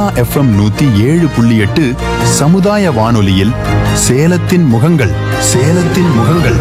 FM நூத்தி ஏழு புள்ளி எட்டு சமுதாய வானொலியில் சேலத்தின் முகங்கள் சேலத்தின் முகங்கள்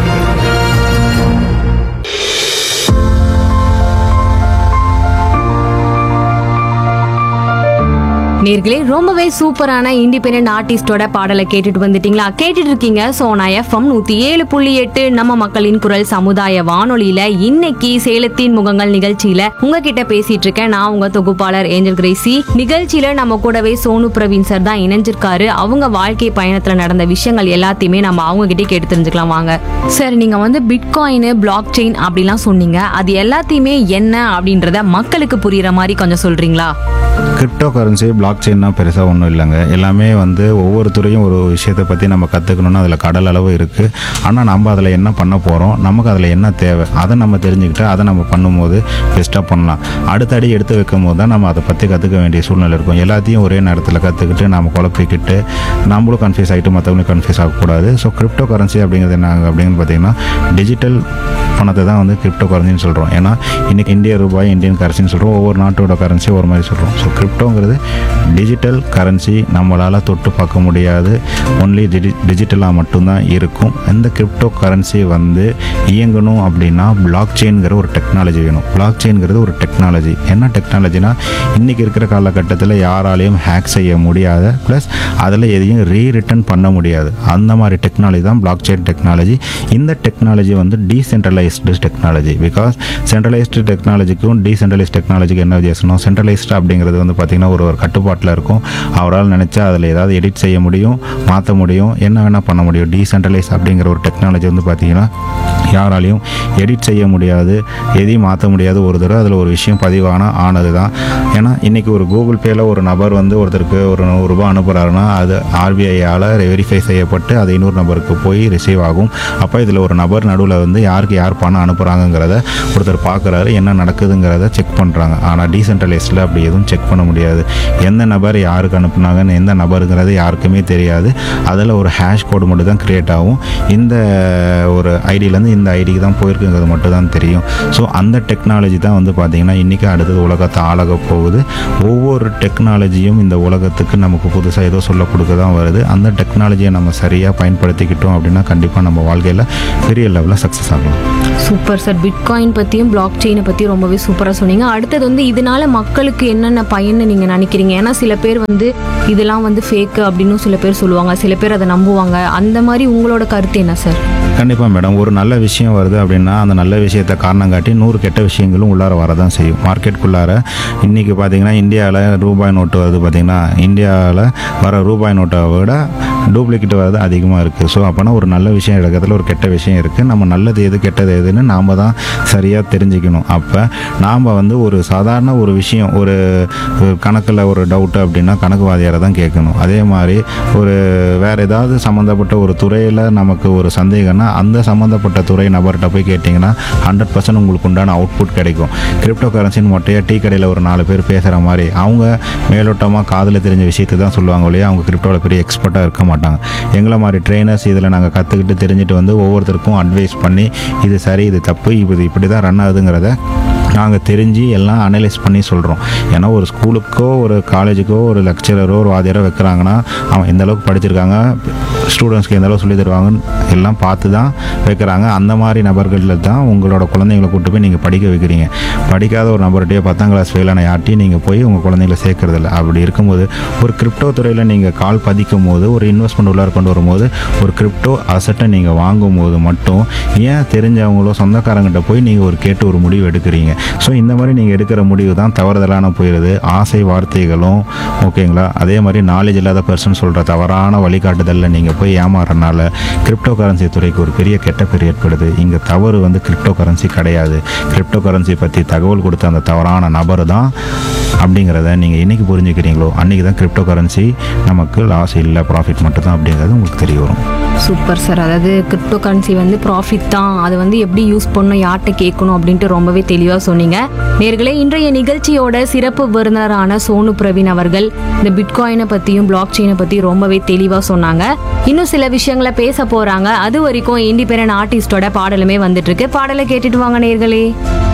நேர்களே ரொம்பவே சூப்பரான இண்டிபெண்டன்ட் ஆர்டிஸ்டோட பாடலை கேட்டுட்டு வந்துட்டீங்களா கேட்டுட்டு இருக்கீங்க சோனா எஃப்எம் நூத்தி ஏழு புள்ளி எட்டு நம்ம மக்களின் குரல் சமுதாய வானொலியில இன்னைக்கு சேலத்தின் முகங்கள் நிகழ்ச்சியில உங்ககிட்ட பேசிட்டு இருக்கேன் நான் உங்க தொகுப்பாளர் ஏஞ்சல் கிரேசி நிகழ்ச்சியில நம்ம கூடவே சோனு பிரவீன் சார் தான் இணைஞ்சிருக்காரு அவங்க வாழ்க்கை பயணத்துல நடந்த விஷயங்கள் எல்லாத்தையுமே நம்ம அவங்க கிட்டே கேட்டு தெரிஞ்சுக்கலாம் வாங்க சார் நீங்க வந்து பிட்காயின் பிளாக் செயின் அப்படிலாம் சொன்னீங்க அது எல்லாத்தையுமே என்ன அப்படின்றத மக்களுக்கு புரியுற மாதிரி கொஞ்சம் சொல்றீங்களா கிரிப்டோ கரன்சி பிளாக் செயின்னா பெருசாக ஒன்றும் இல்லைங்க எல்லாமே வந்து ஒவ்வொரு துறையும் ஒரு விஷயத்தை பற்றி நம்ம கற்றுக்கணுன்னா அதில் கடல் அளவு இருக்குது ஆனால் நம்ம அதில் என்ன பண்ண போகிறோம் நமக்கு அதில் என்ன தேவை அதை நம்ம தெரிஞ்சுக்கிட்டு அதை நம்ம பண்ணும்போது பெஸ்ட்டாக பண்ணலாம் அடுத்த அடி எடுத்து வைக்கும் போது தான் நம்ம அதை பற்றி கற்றுக்க வேண்டிய சூழ்நிலை இருக்கும் எல்லாத்தையும் ஒரே நேரத்தில் கற்றுக்கிட்டு நம்ம குழப்பிக்கிட்டு நம்மளும் கன்ஃபியூஸ் ஆகிட்டு மற்றவங்களும் கன்ஃபியூஸ் ஆகக்கூடாது ஸோ கிரிப்டோ கரன்சி அப்படிங்கிறது என்ன அப்படின்னு பார்த்தீங்கன்னா டிஜிட்டல் பணத்தை தான் வந்து கிரிப்டோ கரன்சின்னு சொல்கிறோம் ஏன்னா இன்றைக்கி இந்திய ரூபாய் இந்தியன் கரன்சின்னு சொல்கிறோம் ஒவ்வொரு நாட்டோட கரன்சி ஒரு மாதிரி சொல்கிறோம் ஸோ கிரிப்டோங்கிறது டிஜிட்டல் கரன்சி நம்மளால் தொட்டு பார்க்க முடியாது ஒன்லி டிஜி டிஜிட்டலாக மட்டும்தான் இருக்கும் இந்த கிரிப்டோ கரன்சி வந்து இயங்கணும் அப்படின்னா பிளாக் செயின்கிற ஒரு டெக்னாலஜி வேணும் பிளாக் செயின்கிறது ஒரு டெக்னாலஜி என்ன டெக்னாலஜினா இன்றைக்கி இருக்கிற காலகட்டத்தில் யாராலையும் ஹேக் செய்ய முடியாத ப்ளஸ் அதில் எதையும் ரீ ரிட்டர்ன் பண்ண முடியாது அந்த மாதிரி டெக்னாலஜி தான் பிளாக் செயின் டெக்னாலஜி இந்த டெக்னாலஜி வந்து டீசென்ட்ரலைஸ்டு டெக்னாலஜி பிகாஸ் சென்ட்ரலைஸ்டு டெக்னாலஜிக்கும் டீசென்ட்ரலைஸ்ட் டெக்னாலஜிக்கு என்ன வித்தியாசம் சென்ட்ரலைஸ்டு அப்படிங்கிறது வந்து பார்த்திங்கன்னா ஒரு ஒரு கட்டுப்பாட்டில் இருக்கும் அவரால் நினச்சா அதில் ஏதாவது எடிட் செய்ய முடியும் மாற்ற முடியும் என்ன வேணால் பண்ண முடியும் டீசென்ட்ரலைஸ் அப்படிங்கிற ஒரு டெக்னாலஜி வந்து பார்த்திங்கன்னா யாராலையும் எடிட் செய்ய முடியாது எதையும் மாற்ற முடியாது ஒரு தடவை அதில் ஒரு விஷயம் பதிவானா ஆனது தான் ஏன்னா இன்றைக்கி ஒரு கூகுள் பேயில் ஒரு நபர் வந்து ஒருத்தருக்கு ஒரு நூறுரூபா அனுப்புகிறாருன்னா அது ஆர்பிஐயால் வெரிஃபை செய்யப்பட்டு அது இன்னொரு நபருக்கு போய் ரிசீவ் ஆகும் அப்போ இதில் ஒரு நபர் நடுவில் வந்து யாருக்கு யார் பணம் அனுப்புகிறாங்கங்கிறத ஒருத்தர் பார்க்குறாரு என்ன நடக்குதுங்கிறத செக் பண்ணுறாங்க ஆனால் டீசென்ட்ரலைஸ்டில் அப்படி எதுவும் செக் பண்ண முடியாது எந்த நபர் யாருக்கு அனுப்புனாங்கன்னு எந்த நபருங்கிறது யாருக்குமே தெரியாது அதில் ஒரு ஹேஷ் கோடு மட்டும் தான் க்ரியேட் ஆகும் இந்த ஒரு ஐடியிலேருந்து இந்த ஐடிக்கு தான் போயிருக்குங்கிறது மட்டும் தான் தெரியும் ஸோ அந்த டெக்னாலஜி தான் வந்து பார்த்திங்கன்னா இன்றைக்கி அடுத்தது உலகத்தை ஆளக போகுது ஒவ்வொரு டெக்னாலஜியும் இந்த உலகத்துக்கு நமக்கு புதுசாக ஏதோ சொல்ல கொடுக்க தான் வருது அந்த டெக்னாலஜியை நம்ம சரியாக பயன்படுத்திக்கிட்டோம் அப்படின்னா கண்டிப்பாக நம்ம வாழ்க்கையில் பெரிய லெவலில் சக்ஸஸ் ஆகலாம் சூப்பர் சார் பிட்காயின் பற்றியும் பிளாக் செயினை பற்றி ரொம்பவே சூப்பராக சொன்னீங்க அடுத்தது வந்து இதனால மக்களுக்கு என்னென்ன பயன்னு நீங்கள் நினைக்கிறீங்க ஏன்னா சில பேர் வந்து இதெல்லாம் வந்து ஃபேக்கு அப்படின்னு சில பேர் சொல்லுவாங்க சில பேர் அதை நம்புவாங்க அந்த மாதிரி உங்களோட கருத்து என்ன சார் கண்டிப்பாக மேடம் ஒரு நல்ல விஷயம் வருது அப்படின்னா அந்த நல்ல விஷயத்தை காரணம் காட்டி நூறு கெட்ட விஷயங்களும் உள்ளார வரதான் செய்யும் மார்க்கெட்டுக்குள்ளார இன்றைக்கி பார்த்தீங்கன்னா இந்தியாவில் ரூபாய் நோட்டு வருது பார்த்தீங்கன்னா இந்தியாவில் வர ரூபாய் நோட்டை விட டூப்ளிகேட் வரது அதிகமாக இருக்குது ஸோ அப்போனா ஒரு நல்ல விஷயம் இடத்துல ஒரு கெட்ட விஷயம் இருக்குது நம்ம நல்லது எது கெட்டது எதுன்னு நாம் தான் சரியாக தெரிஞ்சுக்கணும் அப்போ நாம் வந்து ஒரு சாதாரண ஒரு விஷயம் ஒரு கணக்கில் ஒரு டவுட்டு அப்படின்னா கணக்கு வாதியாரை தான் கேட்கணும் அதே மாதிரி ஒரு வேறு ஏதாவது சம்மந்தப்பட்ட ஒரு துறையில் நமக்கு ஒரு சந்தேகம்னா அந்த சம்மந்தப்பட்ட துறை நபர்கிட்ட போய் கேட்டிங்கன்னா ஹண்ட்ரட் பர்சன்ட் உங்களுக்கு உண்டான அவுட்புட் கிடைக்கும் கிரிப்டோ கரன்சின்னு மொட்டையாக டீ கடையில் ஒரு நாலு பேர் பேசுகிற மாதிரி அவங்க மேலோட்டமாக காதில் தெரிஞ்ச விஷயத்தை தான் சொல்லுவாங்க இல்லையா அவங்க கிரிப்டோவில் பெரிய எக்ஸ்பர்ட்டாக இருக்க மாட்டாங்க எங்களை மாதிரி ட்ரெயினர்ஸ் இதில் நாங்கள் கற்றுக்கிட்டு தெரிஞ்சுட்டு வந்து ஒவ்வொருத்தருக்கும் அட்வைஸ் பண்ணி இது சரி இது தப்பு இது இப்படி தான் ரன் ஆகுதுங்கிறத நாங்கள் தெரிஞ்சு எல்லாம் அனலைஸ் பண்ணி சொல்கிறோம் ஏன்னா ஒரு ஸ்கூலுக்கோ ஒரு காலேஜுக்கோ ஒரு லெக்சரரோ ஒரு வாத்தியாரோ வைக்கிறாங்கன்னா அவன் எந்த அளவுக்கு படிச்சிருக்காங்க ஸ்டூடெண்ட்ஸ்க்கு எந்த அளவுக்கு சொல்லி தருவாங்கன்னு எல்லாம் பார்த்து தான் வைக்கிறாங்க அந்த மாதிரி நபர்களில் தான் உங்களோட குழந்தைங்களை கூட்டு போய் நீங்கள் படிக்க வைக்கிறீங்க படிக்காத ஒரு நபர்கிட்டயோ பத்தாம் கிளாஸ் ஃபெயிலான யார்ட்டையும் நீங்கள் போய் உங்கள் குழந்தைங்களை சேர்க்கறதில்ல அப்படி இருக்கும்போது ஒரு கிரிப்டோ துறையில் நீங்கள் கால் பதிக்கும் போது ஒரு இன்வெஸ்ட்மெண்ட் உள்ளார கொண்டு வரும்போது ஒரு கிரிப்டோ அசட்டை நீங்கள் வாங்கும் போது மட்டும் ஏன் தெரிஞ்சவங்களோ சொந்தக்காரங்கிட்ட போய் நீங்கள் ஒரு கேட்டு ஒரு முடிவு எடுக்கிறீங்க ஸோ இந்த மாதிரி நீங்கள் எடுக்கிற முடிவு தான் தவறுதலான போயிடுது ஆசை வார்த்தைகளும் ஓகேங்களா அதே மாதிரி நாலேஜ் இல்லாத பர்சன் சொல்கிற தவறான வழிகாட்டுதலில் நீங்கள் போய் ஏமாறனால கிரிப்டோ கரன்சி துறைக்கு ஒரு பெரிய கெட்ட பேர் ஏற்படுது இங்கே தவறு வந்து கிரிப்டோ கரன்சி கிடையாது கிரிப்டோ கரன்சி பற்றி தகவல் கொடுத்த அந்த தவறான நபர் தான் அப்படிங்கிறத நீங்கள் என்னைக்கு புரிஞ்சுக்கிறீங்களோ அன்றைக்கி தான் கிரிப்டோ கரன்சி நமக்கு லாஸ் இல்லை ப்ராஃபிட் மட்டும் தான் அப்படிங்கிறது உங்களுக்கு தெரிய வரும் சூப்பர் சார் அதாவது கிரிப்டோ கரன்சி வந்து ப்ராஃபிட் தான் அதை வந்து எப்படி யூஸ் பண்ணணும் யார்கிட்ட கேட்கணும் அப்படின்ட்டு ரொம்பவே தெளிவாக சொன்னீங்க நேர்களே இன்றைய நிகழ்ச்சியோட சிறப்பு விருந்தினரான சோனு பிரவீன் அவர்கள் இந்த பிட்காயினை பற்றியும் பிளாக் செயினை பற்றி ரொம்பவே தெளிவாக சொன்னாங்க இன்னும் சில விஷயங்களை பேச போகிறாங்க அது வரைக்கும் இண்டிபெண்டன்ட் ஆர்டிஸ்டோட பாடலுமே வந்துட்டு இருக்கு பாடலை கேட்டுட்டு வாங்க நேர்களே